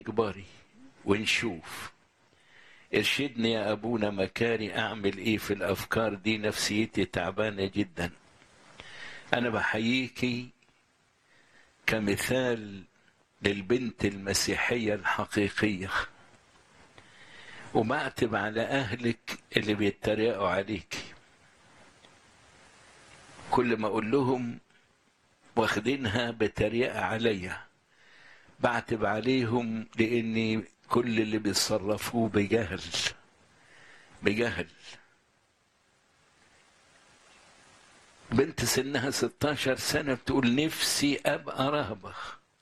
كباري ونشوف ارشدني يا ابونا مكاري اعمل ايه في الافكار دي نفسيتي تعبانه جدا انا بحييكي كمثال للبنت المسيحيه الحقيقيه وبعتب على اهلك اللي بيتريقوا عليك كل ما اقول لهم واخدينها بتريقه عليا بعتب عليهم لاني كل اللي بيتصرفوه بجهل بجهل بنت سنها 16 سنة بتقول نفسي أبقى رهبة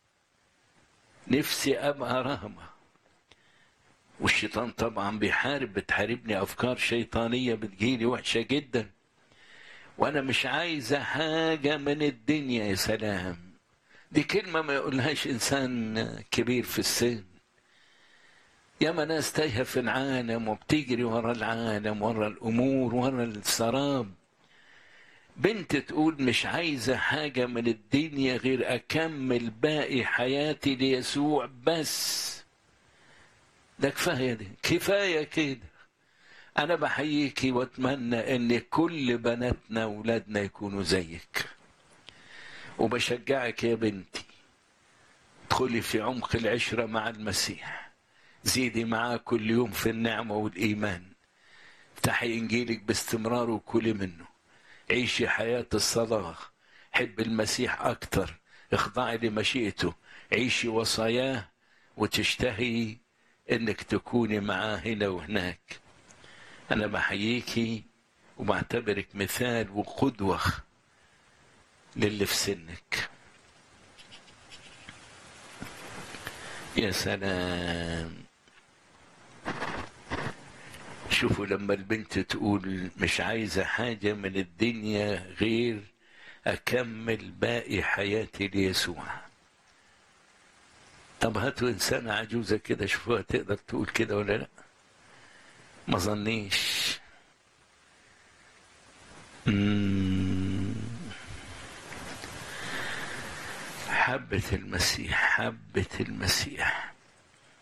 نفسي أبقى رهبة والشيطان طبعا بيحارب بتحاربني أفكار شيطانية بتجيلي وحشة جدا وأنا مش عايزة حاجة من الدنيا يا سلام دي كلمة ما يقولهاش إنسان كبير في السن ياما ناس تايهة في العالم وبتجري ورا العالم ورا الأمور ورا السراب بنت تقول مش عايزة حاجة من الدنيا غير أكمل باقي حياتي ليسوع بس ده كفاية دي كفاية كده أنا بحييكي وأتمنى إن كل بناتنا وولادنا يكونوا زيك وبشجعك يا بنتي ادخلي في عمق العشرة مع المسيح زيدي معاه كل يوم في النعمة والإيمان افتحي إنجيلك باستمرار وكلي منه عيشي حياة الصلاة حب المسيح أكتر اخضعي لمشيئته عيشي وصاياه وتشتهي انك تكوني معاه هنا وهناك انا بحييكي وبعتبرك مثال وقدوة للي في سنك يا سلام شوفوا لما البنت تقول مش عايزة حاجة من الدنيا غير أكمل باقي حياتي ليسوع طب هاتوا إنسانة عجوزة كده شوفوها تقدر تقول كده ولا لأ ما ظنيش حبة المسيح حبة المسيح